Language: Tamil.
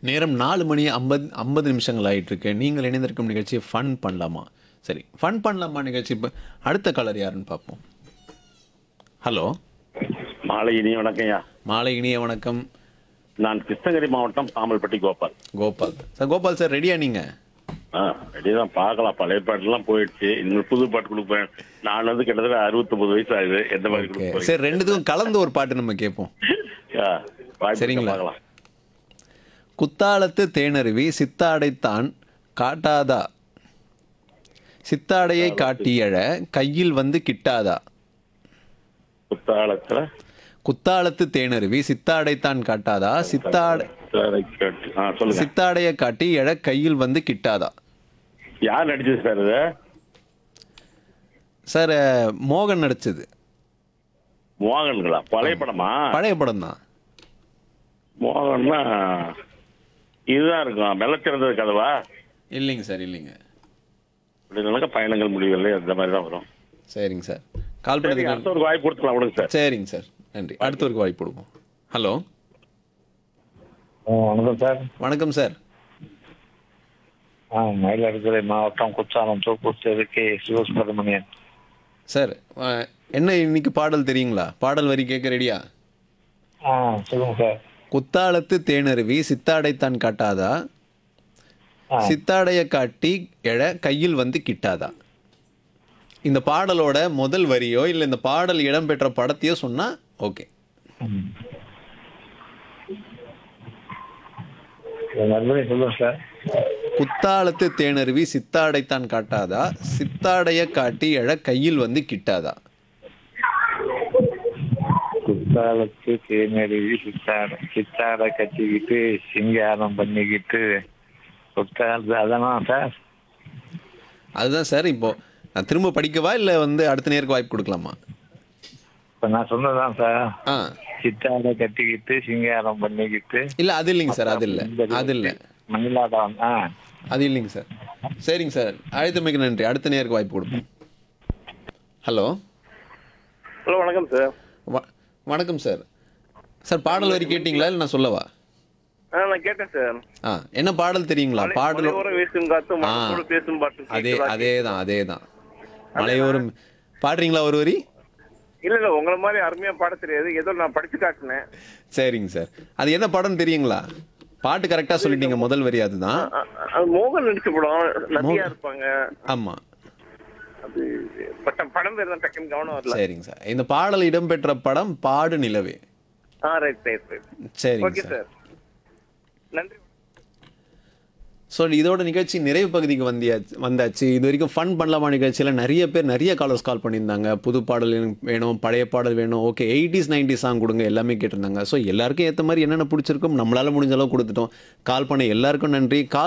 நேரம் நாலு மணி ஐம்பது ஐம்பது நிமிஷங்கள் ஆயிட்டு இருக்கு நீங்கள் இணைந்திருக்கும் நிகழ்ச்சி ஃபன் பண்ணலாமா சரி ஃபன் பண்ணலாமா நிகழ்ச்சி இப்போ அடுத்த காலர் யாருன்னு பார்ப்போம் ஹலோ மாலை இனிய வணக்கம்யா மாலை இனிய வணக்கம் நான் கிருஷ்ணகிரி மாவட்டம் தாமல்பட்டி கோபால் கோபால் சார் கோபால் சார் ரெடியா நீங்க ஆ ரெடிதான் பார்க்கலாம் பழைய பாட்டுலாம் போயிடுச்சு இன்னும் புது பாட்டு கொடுப்பேன் நான் வந்து கிட்டத்தட்ட அறுபத்தொன்பது வயசு ஆகுது எந்த மாதிரி ஓகே கொடுக்க சரி ரெண்டுத்துக்கும் கலந்து ஒரு பாட்டு நம்ம கேட்போம் போறீங்க சரிங்களா? பார்க்கலாம் குத்தாலத்து தேனருவி சித்தாடைத்தான் காட்டாதா சித்தாடையை காட்டியழ கையில் வந்து கிட்டாதா குத்தாலத்துல குத்தாலத்து தேனருவி சித்தாடைத்தான் காட்டாதா சித்தாடை சரி, கேட்டு. ஆ சொல்லுங்க சித்தாடைய காட்டி எழ கையில் வந்து கிட்டாதா யார் நடிச்சது சார் இது சார் அஹ், மோகன் நடிச்சது மோகன்களா பழைய படமா பழைய படம் தான் மோகன்னா இதுதான் இருக்கும் வெள்ளச்சிறந்தது கதவா இல்லைங்க சார் இல்லைங்க இப்படி பயணங்கள் முடியவில்லை அந்த மாதிரி தான் வரும் சரிங்க சார் கால் சரி, பண்ணதுக்கு அடுத்த ஒரு வாய்ப்பு கொடுத்துக்கலாம் விடுங்க சார் சரிங்க சார் நன்றி அடுத்தவருக்கு வாய்ப்பு கொடுப்போம் ஹலோ ஆ, வணக்கம் சார் வணக்கம் சார் ஆ மயிலாடுதுறை மாவட்டம் குற்றாலம் தூக்கூர் தெருக்கு சிவசுப்பிரமணியன் சார் அஹ், என்ன இன்னைக்கு பாடல் தெரியுங்களா பாடல் வரி கேட்க ரெடியா ஆ சொல்லுங்க சார் குத்தாலத்து தேனருவி சித்தாடைத்தான் காட்டாதா ஆ. சித்தாடைய காட்டி எழ கையில் வந்து கிட்டாதா இந்த பாடலோட முதல் வரியோ இல்லை இந்த பாடல் இடம்பெற்ற படத்தையோ சொன்னா ஓகே ம். இது மறுபடியும் சொல்லுங்க சார் குத்தாலத்து தேனருவி சித்தாடைத்தான் காட்டாதா சித்தாடைய காட்டி எழ கையில் வந்து கிட்டாதா குத்தாலத்து தேனருவி சித்தாடை சித்தாடை கட்டிக்கிட்டு சிங்காரம் பண்ணிக்கிட்டு குத்தாலத்து அதானா சார் அதுதான் சார் இப்போ நான் திரும்ப படிக்கவா இல்லை வந்து அடுத்த நேருக்கு வாய்ப்பு கொடுக்கலாமா இப்போ நான் சொன்னதான் சார் ஆ சித்தாடை கட்டிக்கிட்டு சிங்காரம் பண்ணிக்கிட்டு இல்லை அது இல்லைங்க சார் அது இல்லை அது இல்லை மயிலாடம் ஆ அது இல்லைங்க சார் சரிங்க சார் அழைத்தமைக்கு நன்றி அடுத்த நேருக்கு வாய்ப்பு கொடுப்போம் ஹலோ ஹலோ வணக்கம் சார் வ- வணக்கம் சார் சார் பாடல் வரி கேட்டிங்களா இல்லை நான் சொல்லவா ஆ நான் கேட்டேன் சார் ஆ என்ன பாடல் தெரியுங்களா பாடல் மலையோரம் வீசும் காத்து மனசோடு பேசும் பாட்டு அதே கேட்குதா? அதே தான் அதே தான் மலையோரம் பாடுறீங்களா ஒரு வரி இல்ல இல்ல உங்களை மாதிரி அருமையா பாட தெரியாது ஏதோ நான் படிச்சு காட்டினேன் சரிங்க சார் அது என்ன படம் தெரியுங்களா பாட்டு கரெக்டாக சொல்லிட்டீங்க முதல் வரி அதுதான் அ- அ- அது மோகன் நடிச்ச படம் நதியா இருப்பாங்க ஆமாம் அது பட்டம் படம் பேர் தான் டக்குன்னு கவனம் வரல சரிங்க சார் இந்த பாடல் இடம்பெற்ற படம் பாடு நிலவே ஆ ரைட் ரைட் ரைட் சரிங்க ஓகே சார் சார் நன்றி ஸோ இதோட நிகழ்ச்சி நிறைவு பகுதிக்கு வந்தியாச்சு வந்தாச்சு இது வரைக்கும் ஃபன் பண்ணலாமா நிகழ்ச்சியில் நிறைய பேர் நிறைய காலர்ஸ் கால் பண்ணியிருந்தாங்க புது பாடல் எனக்கு வேணும் பழைய பாடல் வேணும் ஓகே எயிட்டிஸ் நைன்டிஸ் சாங் கொடுங்க எல்லாமே கேட்டிருந்தாங்க ஸோ எல்லாருக்கும் ஏற்ற மாதிரி என்னென்ன பிடிச்சிருக்கும் நம்மளால முடிஞ்ச அளவு கொடுத்துட்டோம் கால் பண்ண எல்லாருக்கும் நன்றி கால்